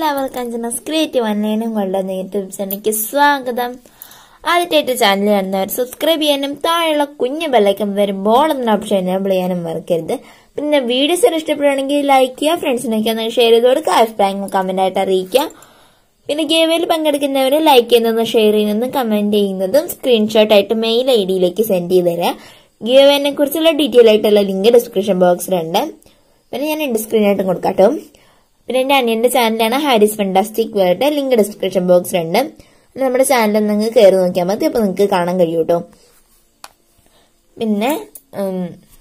എല്ലാവർക്കും അഞ്ചനസ് ക്രിയേറ്റീവ് അന്നേനും കൊണ്ടുവന്ന യൂട്യൂബ് ചാനലിലേക്ക് സ്വാഗതം ആദ്യമായിട്ട് ചാനൽ കാണുന്നവർ സബ്സ്ക്രൈബ് ചെയ്യാനും താഴെയുള്ള കുഞ്ഞു ബെല്ലൈക്കൻ വരുമ്പോൾ എന്ന ഓപ്ഷൻ എനേബിൾ ചെയ്യാനും മറക്കരുത് പിന്നെ വീഡിയോസ് ഇഷ്ടപ്പെടുകയാണെങ്കിൽ ലൈക്ക് ചെയ്യുക ഫ്രണ്ട്സിനൊക്കെ ഒന്ന് ഷെയർ ചെയ്ത് കൊടുക്കുക അഭിപ്രായങ്ങൾ കമന്റ് ആയിട്ട് അറിയിക്കുക പിന്നെ ഗേവയിൽ പങ്കെടുക്കുന്നവർ ലൈക്ക് ചെയ്യുന്നതും ഷെയർ ചെയ്യുന്നതും കമന്റ് ചെയ്യുന്നതും സ്ക്രീൻഷോട്ട് ആയിട്ട് മെയിൽ ഐ ഡിയിലേക്ക് സെൻഡ് ചെയ്ത് തരാം ഗേവേനെ കുറിച്ചുള്ള ഡീറ്റെയിൽ ആയിട്ടുള്ള ലിങ്ക് ഡിസ്ക്രിപ്ഷൻ ബോക്സിലുണ്ട് പിന്നെ ഞാൻ എന്റെ സ്ക്രീനായിട്ടും കൊടുക്കാട്ടോ പിന്നെ എന്റെ അനിയന്റെ ചാനലാണ് Haris fantastic world link description ബോക്സിലുണ്ട് പിന്നെ നമ്മുടെ ചാനൽ നിങ്ങൾക്ക് കയറി നോക്കിയാൽ മതി അപ്പൊ നിങ്ങൾക്ക് കാണാൻ കഴിയും കേട്ടോ പിന്നെ ഉം,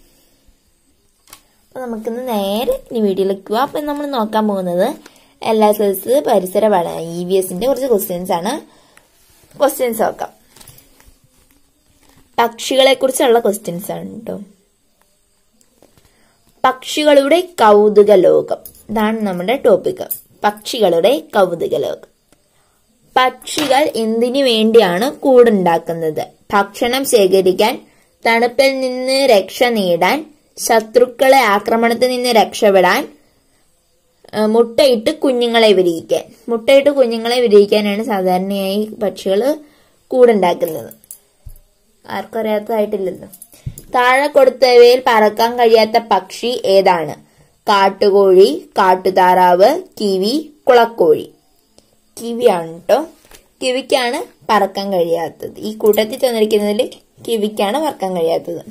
അപ്പൊ നമുക്കിന്ന് നേരെ ഇനി വീഡിയോയിലേക്ക് പോവാം അപ്പൊ നമ്മൾ നോക്കാൻ പോകുന്നത് എൽ എസ് എസ് പരിസര പഠന ഇ വി എസിന്റെ കുറച്ച് ക്വസ്റ്റ്യൻസ് ആണ് ക്വസ്റ്റ്യൻസ് നോക്കാം പക്ഷികളെ കുറിച്ചുള്ള ക്വസ്റ്റ്യൻസ് ആണ് കേട്ടോ പക്ഷികളുടെ കൗതുക ലോകം ഇതാണ് നമ്മുടെ ടോപ്പിക് പക്ഷികളുടെ കൗതുക ലോകം പക്ഷികൾ എന്തിനു വേണ്ടിയാണ് കൂടുണ്ടാക്കുന്നത് ഭക്ഷണം ശേഖരിക്കാൻ തണുപ്പിൽ നിന്ന് രക്ഷ നേടാൻ ശത്രുക്കളെ ആക്രമണത്തിൽ നിന്ന് രക്ഷപ്പെടാൻ ഏഹ് മുട്ടയിട്ട് കുഞ്ഞുങ്ങളെ വിരിയിക്കാൻ മുട്ടയിട്ട് കുഞ്ഞുങ്ങളെ വിരിയിക്കാനാണ് സാധാരണയായി പക്ഷികൾ കൂടുണ്ടാക്കുന്നത് ആർക്കും അറിയാത്തതായിട്ടില്ലല്ലോ താഴെ കൊടുത്തവയിൽ പറക്കാൻ കഴിയാത്ത പക്ഷി ഏതാണ് കാട്ടുകോഴി കാട്ടുതാറാവ് കിവി കുളക്കോഴി കിവിയാണ് കേട്ടോ കിവിക്കാണ് പറക്കാൻ കഴിയാത്തത് ഈ കൂട്ടത്തിൽ തന്നിരിക്കുന്നതിൽ കിവിക്കാണ് പറക്കാൻ കഴിയാത്തത്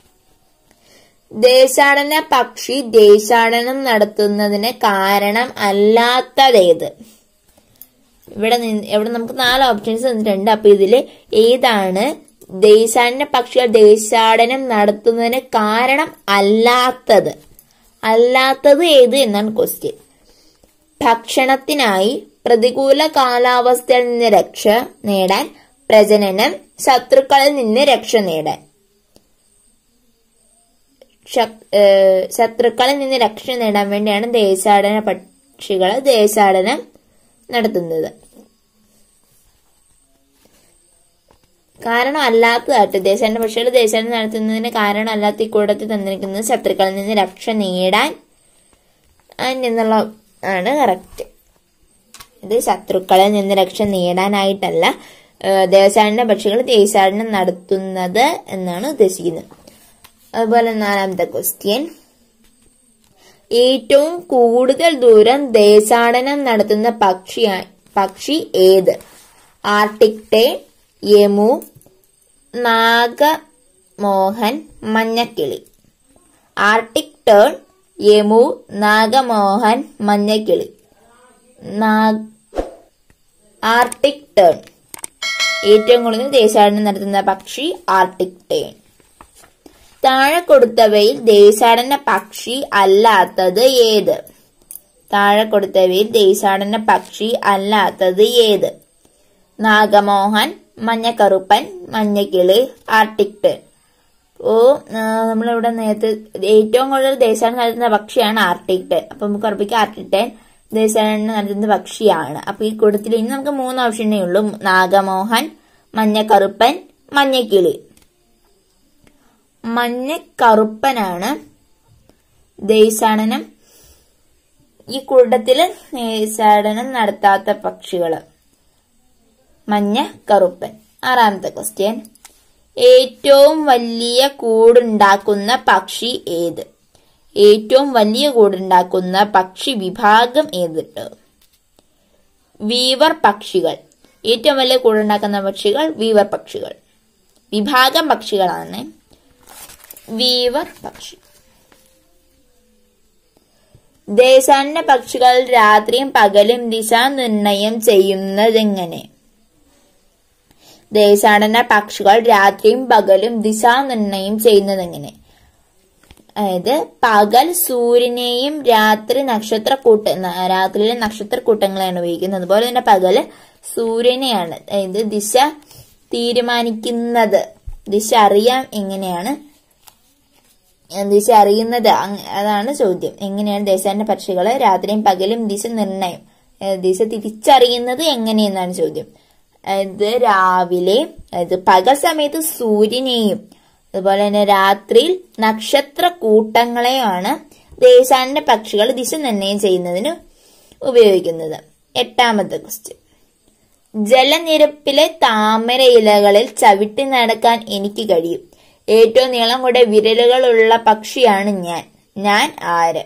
ദേശാടന പക്ഷി ദേശാടനം നടത്തുന്നതിന് കാരണം അല്ലാത്തതേത് ഇവിടെ നിന്ന് ഇവിടെ നമുക്ക് നാല് ഓപ്ഷൻസ് തന്നിട്ടുണ്ട് അപ്പൊ ഇതില് ഏതാണ് ദേശാടന പക്ഷികൾ ദേശാടനം നടത്തുന്നതിന് കാരണം അല്ലാത്തത് അല്ലാത്തത് ഏത് എന്നാണ് ക്വസ്റ്റ്യൻ ഭക്ഷണത്തിനായി പ്രതികൂല കാലാവസ്ഥയിൽ നിന്ന് രക്ഷ നേടാൻ പ്രജനനം ശത്രുക്കളിൽ നിന്ന് രക്ഷ നേടാൻ ശ- ഏഹ് ശത്രുക്കളിൽ നിന്ന് രക്ഷ നേടാൻ വേണ്ടിയാണ് ദേശാടന പക്ഷികൾ ദേശാടനം നടത്തുന്നത് കാരണം അല്ലാത്തതായിട്ട് ദേശാടന പക്ഷികൾ ദേശാടനം നടത്തുന്നതിന് കാരണം അല്ലാത്ത ഈ കൂടത്തിൽ തന്നിരിക്കുന്നത് ശത്രുക്കളിൽ നിന്ന് രക്ഷ നേടാൻ എന്നുള്ള ആണ് കറക്റ്റ് ഇത് ശത്രുക്കളിൽ നിന്ന് രക്ഷ നേടാനായിട്ടല്ല ഏഹ് ദേശാടന പക്ഷികൾ ദേശാടനം നടത്തുന്നത് എന്നാണ് ഉദ്ദേശിക്കുന്നത് അതുപോലെ നാലാമത്തെ ക്വസ്റ്റ്യൻ ഏറ്റവും കൂടുതൽ ദൂരം ദേശാടനം നടത്തുന്ന പക്ഷി പക്ഷി ഏത് ആർട്ടിക് ടേ യമു നാഗമോഹൻ മഞ്ഞക്കിളി ആർട്ടിക് ടേൺ യമു നാഗമോഹൻ മഞ്ഞക്കിളി നാ- ആർട്ടിക് ടേൺ ഏറ്റവും കൂടുതൽ ദേശാടനം നടത്തുന്ന പക്ഷി ആർട്ടിക് ടേൺ താഴെ കൊടുത്തവയിൽ ദേശാടന പക്ഷി അല്ലാത്തത് ഏത് താഴെ കൊടുത്തവയിൽ ദേശാടന പക്ഷി അല്ലാത്തത് ഏത് നാഗമോഹൻ മഞ്ഞക്കറുപ്പൻ മഞ്ഞക്കിളി ആർട്ടിക് ടേൺ ഓ നമ്മളിവിടെ നേരത്തെ ഏറ്റവും കൂടുതൽ ദേശാടനം നടത്തുന്ന പക്ഷിയാണ് ആർട്ടിക് ടേൺ അപ്പൊ നമുക്ക് ഉറപ്പിക്കാം ആർട്ടിക് ടേൺ ദേശാടനം നടത്തുന്ന പക്ഷിയാണ് അപ്പൊ ഈ കൂട്ടത്തിൽ ഇനി നമുക്ക് മൂന്ന് ഓപ്ഷനേ ഉള്ളൂ നാഗമോഹൻ മഞ്ഞക്കറുപ്പൻ മഞ്ഞക്കിളി മഞ്ഞക്കറുപ്പനാണ് ദേശാടനം ഈ കൂട്ടത്തില് ദേശാടനം നടത്താത്ത പക്ഷികള് മഞ്ഞ കറുപ്പൻ ആറാമത്തെ ക്വസ്റ്റ്യൻ ഏറ്റവും വലിയ കൂടുണ്ടാക്കുന്ന പക്ഷി ഏത് ഏറ്റവും വലിയ കൂടുണ്ടാക്കുന്ന പക്ഷി വിഭാഗം ഏതിട്ട് വീവർ പക്ഷികൾ ഏറ്റവും വലിയ കൂടുണ്ടാക്കുന്ന പക്ഷികൾ വീവർ പക്ഷികൾ വിഭാഗം പക്ഷികളാണ് വീവർ പക്ഷി ദേശാടന പക്ഷികൾ രാത്രിയും പകലും ദിശാനിർണയം ചെയ്യുന്നതെങ്ങനെ ദേശാടന പക്ഷികൾ രാത്രിയും പകലും ദിശാനിർണയം ചെയ്യുന്നതെങ്ങനെ അതായത് പകൽ സൂര്യനെയും രാത്രി നക്ഷത്രക്കൂട്ട ന- രാത്രിയിലെ നക്ഷത്രക്കൂട്ടങ്ങളെയാണ് ഉപയോഗിക്കുന്നത് അതുപോലെ തന്നെ പകല് സൂര്യനെയാണ് അതായത് ദിശ തീരുമാനിക്കുന്നത് ദിശ അറിയാൻ എങ്ങനെയാണ് ദിശ അറിയുന്നത് അങ്- അതാണ് ചോദ്യം എങ്ങനെയാണ് ദേശാടന പക്ഷികള് രാത്രിയും പകലും ദിശ നിർണയം ഏഹ് ദിശ തിരിച്ചറിയുന്നത് എങ്ങനെയെന്നാണ് ചോദ്യം അതായത് രാവിലെ അതായത് പകൽ സമയത്ത് സൂര്യനെയും അതുപോലെ തന്നെ രാത്രിയിൽ നക്ഷത്ര കൂട്ടങ്ങളെയാണ് ദേശാടന പക്ഷികൾ ദിശ നിർണയം ചെയ്യുന്നതിന് ഉപയോഗിക്കുന്നത് എട്ടാമത്തെ ക്വസ്റ്റ്യൻ ജലനിരപ്പിലെ താമര ഇലകളിൽ ചവിട്ടി നടക്കാൻ എനിക്ക് കഴിയും ഏറ്റവും നീളം കൂടെ വിരലുകളുള്ള പക്ഷിയാണ് ഞാൻ ഞാൻ ആര്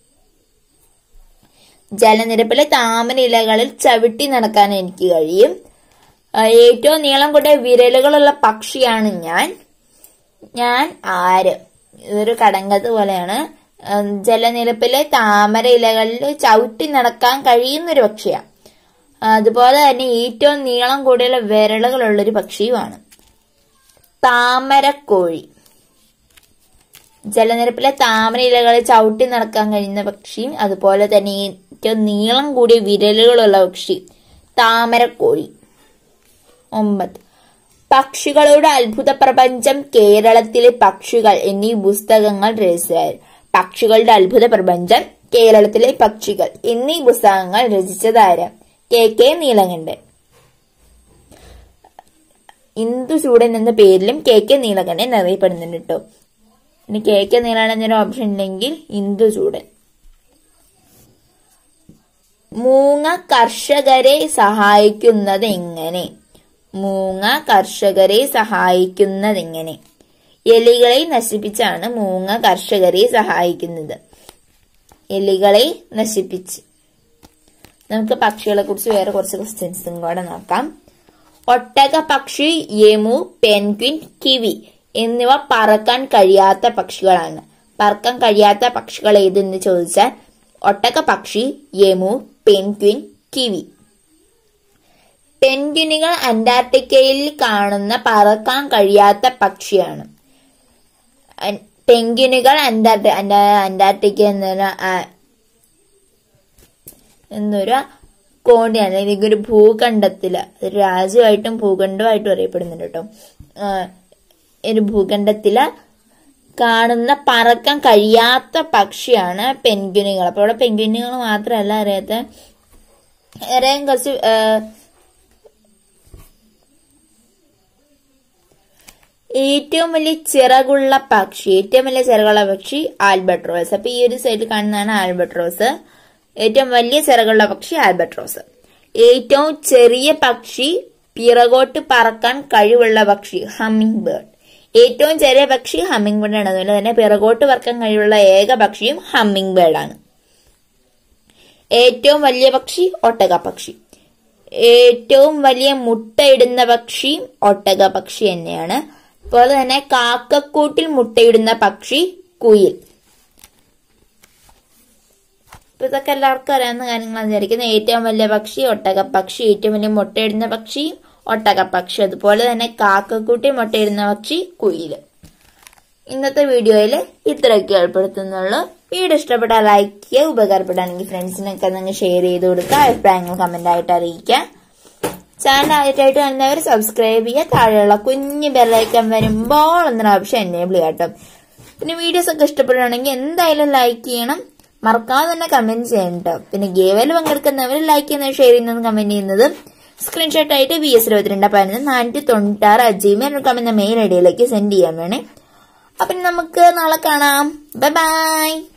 ജലനിരപ്പിലെ താമര ഇലകളിൽ ചവിട്ടി നടക്കാൻ എനിക്ക് കഴിയും ആ, ഏറ്റവും നീളം കൂടെ വിരലുകളുള്ള പക്ഷിയാണ് ഞാൻ ഞാൻ ആര് ഇതൊരു കടങ്കത്ത് പോലെയാണ് ഉം, ജലനിരപ്പിലെ താമര ഇലകളിൽ ചവിട്ടി നടക്കാൻ കഴിയുന്നൊരു പക്ഷിയാണ് അതുപോലെ തന്നെ ഏറ്റവും നീളം കൂടിയുള്ള വിരലുകളുള്ളൊരു പക്ഷിയുമാണ് താമരക്കോഴി ജലനിരപ്പിലെ താമര ഇലകളിൽ ചവിട്ടി നടക്കാൻ കഴിയുന്ന പക്ഷിയും അതുപോലെ തന്നെ ഏറ്റവും നീളം കൂടിയ വിരലുകളുള്ള പക്ഷി താമരക്കോഴി ഒമ്പത് പക്ഷികളുടെ അത്ഭുത പ്രപഞ്ചം കേരളത്തിലെ പക്ഷികൾ എന്നീ പുസ്തകങ്ങൾ രചിച്ചത് പക്ഷികളുടെ അത്ഭുത പ്രപഞ്ചം കേരളത്തിലെ പക്ഷികൾ എന്നീ പുസ്തകങ്ങൾ രചിച്ചതാര് കെ കെ നീലകണ്ഠൻ ഇന്ദുചൂടൻ എന്ന പേരിലും കെ കെ നീലകണ്ഠൻ അറിയപ്പെടുന്നുണ്ട് കേട്ടോ ഇനി കെ കെ നീലകണ്ഠൻ എന്നൊരു ഓപ്ഷൻ ഇല്ലെങ്കിൽ ഇന്ദുചൂടൻ മൂങ്ങ കർഷകരെ സഹായിക്കുന്നത് എങ്ങനെ മൂങ്ങ കർഷകരെ സഹായിക്കുന്നത് എങ്ങനെ എലികളെ നശിപ്പിച്ചാണ് മൂങ്ങ കർഷകരെ സഹായിക്കുന്നത് എലികളെ നശിപ്പിച്ച് നമുക്ക് പക്ഷികളെ കുറിച്ച് വേറെ കുറച്ച് ക്വസ്റ്റ്യൻസും കൂടെ നോക്കാം ഒട്ടക പക്ഷി യമു പെൻഗ്വിൻ കിവി എന്നിവ പറക്കാൻ കഴിയാത്ത പക്ഷികളാണ് പറക്കാൻ കഴിയാത്ത പക്ഷികൾ ഏതെന്ന് ചോദിച്ചാൽ ഒട്ടക പക്ഷി യമു പെൻഗ്വിൻ കിവി പെൻഗ്വിനുകൾ അന്റാർട്ടിക്കയിൽ കാണുന്ന പറക്കാൻ കഴിയാത്ത പക്ഷിയാണ് അൻ- പെൻഗ്വിനുകൾ അന്റാർട്ടി അന്റാ- അന്റാർട്ടിക്ക എന്നൊരു ആ- എന്നൊരു കോണ്ടിയാണ് അല്ലെങ്കിൽ ഒരു ഭൂഖണ്ഡത്തില് ഒരു രാജ്യമായിട്ടും ഭൂഖണ്ഡമായിട്ടും അറിയപ്പെടുന്നുണ്ട് കേട്ടോ ആ, ഒരു ഭൂഖണ്ഡത്തില് കാണുന്ന പറക്കാൻ കഴിയാത്ത പക്ഷിയാണ് പെൻഗ്വിനുകൾ അപ്പൊ ഇവിടെ പെൻഗ്വിനുകൾ മാത്രമല്ല അറിയാത്ത വേറെയും കുറച്ച് ആ, ഏറ്റവും വലിയ ചിറകുള്ള പക്ഷി ഏറ്റവും വലിയ ചിറകുള്ള പക്ഷി ആൽബട്രോസ് അപ്പൊ ഈ ഒരു സൈഡിൽ കാണുന്നതാണ് ആൽബട്രോസ് ഏറ്റവും വലിയ ചിറകുള്ള പക്ഷി ആൽബട്രോസ് ഏറ്റവും ചെറിയ പക്ഷി പിറകോട്ട് പറക്കാൻ കഴിവുള്ള പക്ഷി ഹമ്മിങ് ബേർഡ് ഏറ്റവും ചെറിയ പക്ഷി ഹമ്മിങ് ബേർഡ് ആണ് അതുപോലെ തന്നെ പിറകോട്ട് പറക്കാൻ കഴിവുള്ള ഏക പക്ഷിയും ഹമ്മിങ് ബേർഡ് ആണ് ഏറ്റവും വലിയ പക്ഷി ഒട്ടക പക്ഷി ഏറ്റവും വലിയ മുട്ടയിടുന്ന പക്ഷി ഒട്ടക പക്ഷി തന്നെയാണ് അതുപോലെ തന്നെ കാക്കക്കൂട്ടിൽ മുട്ടയിടുന്ന പക്ഷി കുയിൽ ഇപ്പൊ ഇതൊക്കെ എല്ലാവർക്കും അറിയാവുന്ന കാര്യങ്ങളാണ് വിചാരിക്കുന്നത് ഏറ്റവും വലിയ പക്ഷി ഒട്ടക പക്ഷി ഏറ്റവും വലിയ മുട്ടയിടുന്ന പക്ഷി ഒട്ടക പക്ഷി അതുപോലെ തന്നെ കാക്കക്കൂട്ടി മുട്ടയിടുന്ന പക്ഷി കുയിൽ ഇന്നത്തെ വീഡിയോയിൽ ഇത്രയൊക്കെ ഏർപ്പെടുത്തുന്നുള്ളൂ വീഡിയോ ഇഷ്ടപ്പെട്ടാൽ ലൈക്ക് ചെയ്യുക ഉപകാരപ്പെടുകയാണെങ്കിൽ ഫ്രണ്ട്സിനൊക്കെ നിങ്ങൾ ഷെയർ ചെയ്ത് കൊടുക്കുക അഭിപ്രായങ്ങൾ കമന്റ് ആയിട്ട് അറിയിക്കുക ചാനൽ ആദ്യമായിട്ട് കാണുന്നവർ സബ്സ്ക്രൈബ് ചെയ്യുക താഴെയുള്ള കുഞ്ഞു ബെല്ലൈക്കൻ വരുമ്പോൾ എന്നൊരു ഓപ്ഷൻ എനേബിൾ ചെയ്യാം കേട്ടോ പിന്നെ വീഡിയോസ് ഒക്കെ ഇഷ്ടപ്പെടുകയാണെങ്കിൽ എന്തായാലും ലൈക്ക് ചെയ്യണം മറക്കാതെ തന്നെ കമന്റ് ചെയ്യണം കേട്ടോ പിന്നെ ഗേവയിൽ പങ്കെടുക്കുന്നവർ ലൈക്ക് ചെയ്യുന്നതും ഷെയർ ചെയ്യുന്നതും കമന്റ് ചെയ്യുന്നതും സ്ക്രീൻഷോട്ട് ആയിട്ട് ബി എസ് ഇരുപത്തിരണ്ട് പതിനൊന്ന് നാനൂറ്റി തൊണ്ണൂറ്റാറ് ജിമെയിൽ എന്ന മെയിൽ ഐഡിയിലേക്ക് സെൻഡ് ചെയ്യാൻ വേണേ അപ്പൊ ഇനി നമുക്ക് നാളെ കാണാം ബൈ ബൈ